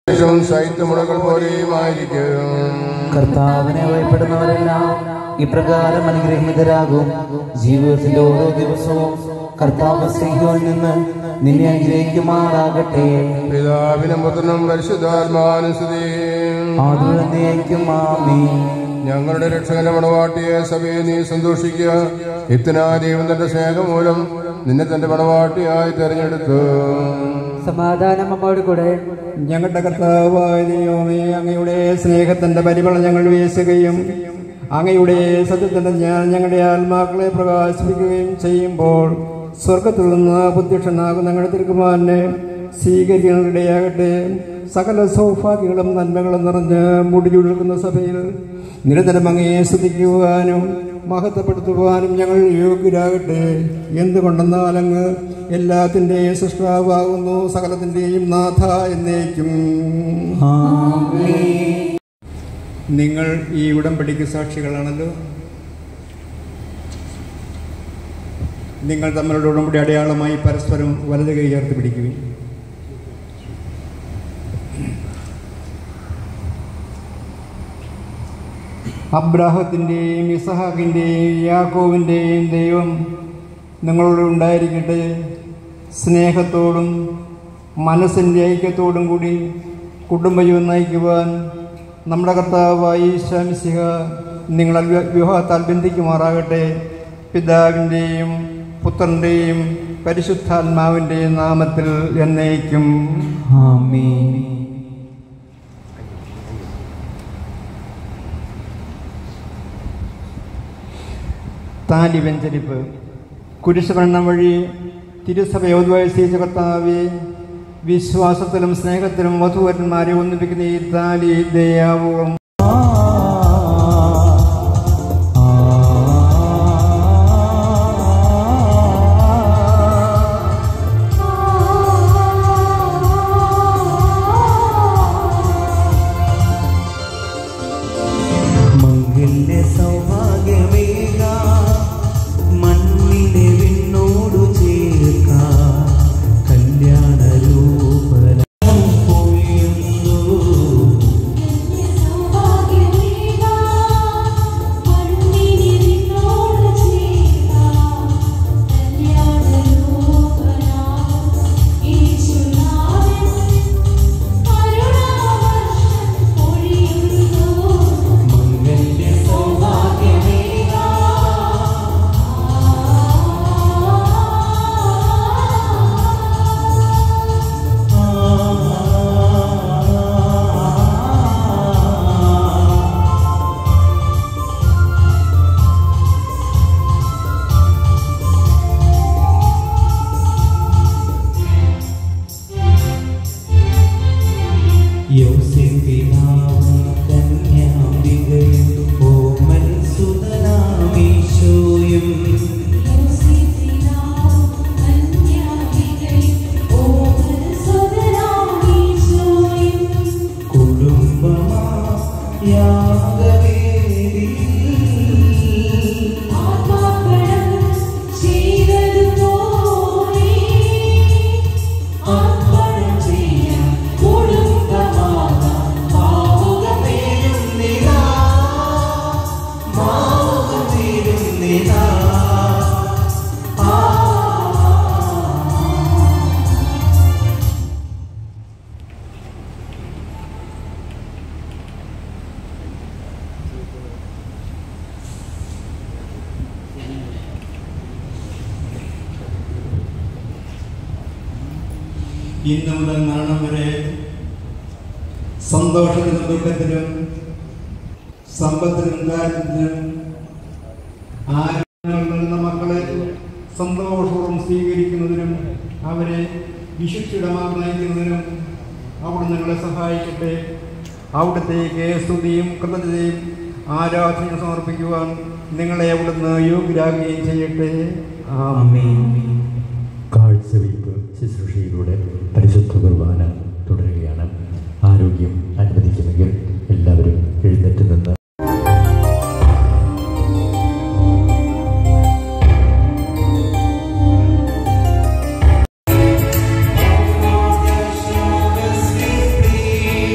ശേഷവും ശൈത്യമുളകൾ പോലെയുമായിരിക്കും കർത്താവിനെ ഭയപ്പെടുന്നവരെല്ലാം ഇപ്രകാരം അനുഗ്രഹീതരാകും ജീവിതത്തിന്റെ ഓരോ ദിവസവും കർത്താവ് സ്നേഹിയിൽ നിന്ന് നിന്നെ അനുഗ്രഹിക്കുമാറാകട്ടെ പിതാവിനും പുത്രനും പരിശുദ്ധാത്മാനുസൃതിയും ആദ്യം ആമേ ഞങ്ങളുടെ രക്ഷകന്റെ മണവാട്ടിയെ സഭയെ നീ സന്തോഷിക്കുക ഇത്തനാ ദൈവം തന്റെ സ്നേഹം മൂലം നിന്നെ തന്റെ മണവാട്ടിയായി തെരഞ്ഞെടുത്തു സമാധാനം നമ്മോട് കൂടെ ഞങ്ങളുടെ കർത്താവായ ദൈവമേ അങ്ങയുടെ സ്നേഹത്തിന്റെ പരിമളം ഞങ്ങൾ വീശുകയും അങ്ങയുടെ സത്യത്തിന്റെ ഞാൻ ഞങ്ങളുടെ ആത്മാക്കളെ പ്രകാശിപ്പിക്കുകയും ചെയ്യുമ്പോൾ സ്വർഗത്തിൽ നിന്ന് പ്രത്യക്ഷനാകുന്ന ഞങ്ങളുടെ തിരുക്കുമാരനെ സ്വീകരിക്കാനിടയാകട്ടെ സകല സൗഭാഗ്യങ്ങളും നന്മകളും നിറഞ്ഞ് മുടിചുരുക്കുന്ന സഭയിൽ നിരന്തരം അങ്ങയെ സ്തുതിക്കുവാനും മഹത്വപ്പെടുത്തുവാനും ഞങ്ങൾ യോഗ്യരാകട്ടെ എന്തുകൊണ്ടെന്നാൽ അങ്ങ് എല്ലാത്തിൻ്റെയും സൃഷ്ടാവാകുന്നു സകലത്തിൻ്റെയും നാഥ എന്നേക്കും നിങ്ങൾ ഈ ഉടമ്പടിക്ക് സാക്ഷികളാണല്ലോ നിങ്ങൾ തമ്മിലുള്ള ഉടമ്പടി അടയാളമായി പരസ്പരം വലത് കൈ ചേർത്ത് പിടിക്കുകയും അബ്രാഹത്തിൻ്റെയും ഇസഹാക്കിൻ്റെയും യാക്കോവിൻ്റെയും ദൈവം നിങ്ങളോട് ഉണ്ടായിരിക്കട്ടെ സ്നേഹത്തോടും മനസ്സിൻ്റെ ഐക്യത്തോടും കൂടി കുടുംബജീവൻ നയിക്കുവാൻ നമ്മുടെ കർത്താവായി ശംസിക നിങ്ങളെ വി- വിവാഹത്താൽ ബന്ധിക്കുമാറാകട്ടെ പിതാവിൻ്റെയും പുത്രൻ്റെയും പരിശുദ്ധാത്മാവിൻ്റെയും നാമത്തിൽ എന്നേക്കും ആമേ താലി വെഞ്ചരിപ്പ് കുരിശുമരണം വഴി തിരുസഭയോദ്വയസീച്ച കർത്താവെ വിശ്വാസത്തിലും സ്നേഹത്തിലും വധുവരന്മാരെ ഒന്നിപ്പിക്കുന്ന ഈ താലി ദയാപൂർവം മംഗല്യ സൗഭാഗ്യമേക മണ്ണിലെ വിണ്ണോടു ചേർക്ക കല്യാണ രൂപനം പൊഴിയുന്നു മംഗല്യ സൗഭാഗ്യമേക യോസിപ്പിനാവും കന്യാംബികയും ഓമൻ സുതനാമീശോയും കുടുംബമാ യാഗവേദി ഇന്നു മുതൽ മരണം വരെ സന്തോഷത്തിനും ദുഃഖത്തിനും സമ്പത്തിനും ദാരിദ്ര്യത്തിനും ആരോഗ്യങ്ങൾ നൽകുന്ന മക്കളെ സന്തോഷപൂർവ്വം സ്വീകരിക്കുന്നതിനും അവരെ വിശുദ്ധിടമാർ നയിക്കുന്നതിനും അവിടുന്ന് ഞങ്ങളെ സഹായിക്കട്ടെ അവിടുത്തേക്ക് സ്തുതിയും കൃതജ്ഞതയും ആരാധനയും സമർപ്പിക്കുവാൻ നിങ്ങളെ അവിടുന്ന് യോഗ്യരാകുകയും ചെയ്യട്ടെ ആമേൻ കാഴ്ചവയ്പ് ശുശ്രൂഷയിലൂടെ പരിശുദ്ധ കുർബാന തുടരുകയാണ് ആരോഗ്യം അനുവദിക്കുമെങ്കിൽ എല്ലാവരും എഴുന്നേറ്റ് നിന്ന് യേശുവേ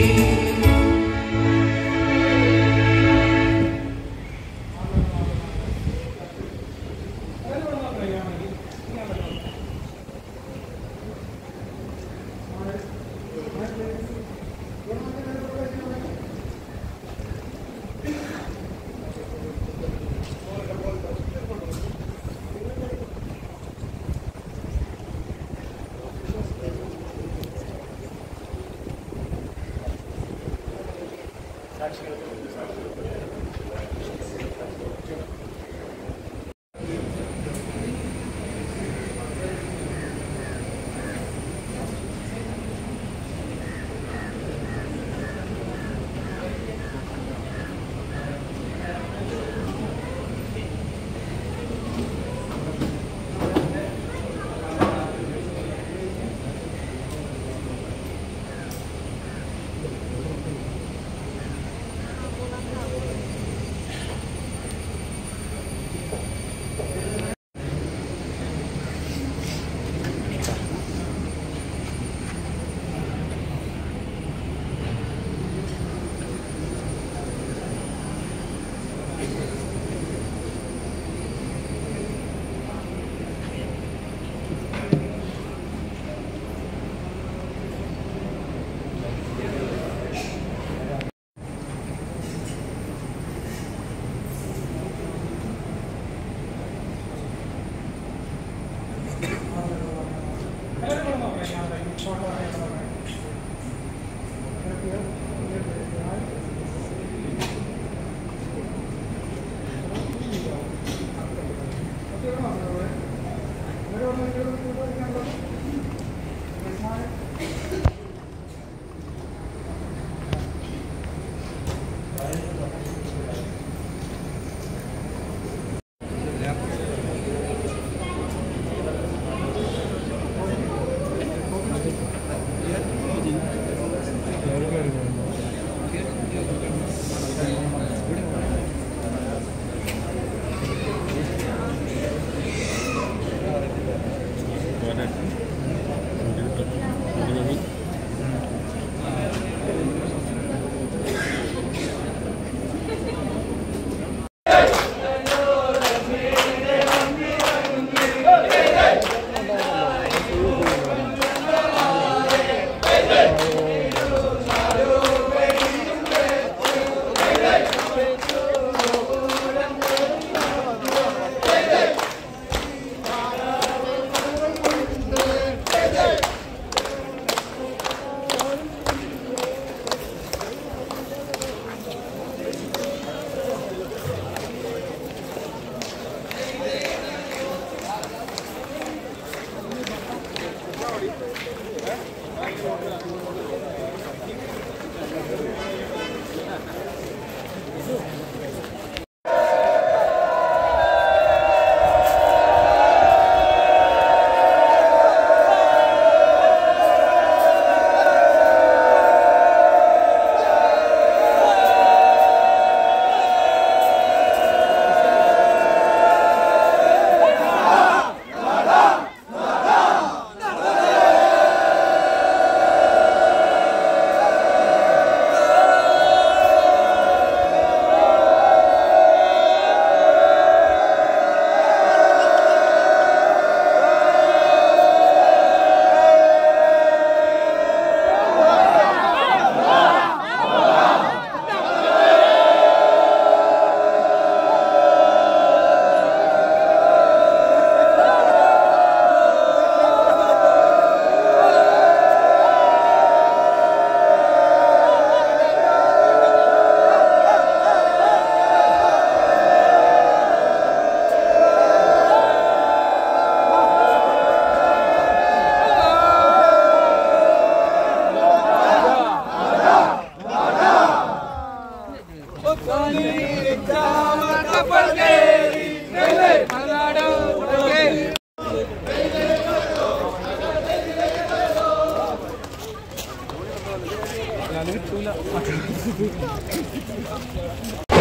ഞാൻ കിട്ടൂല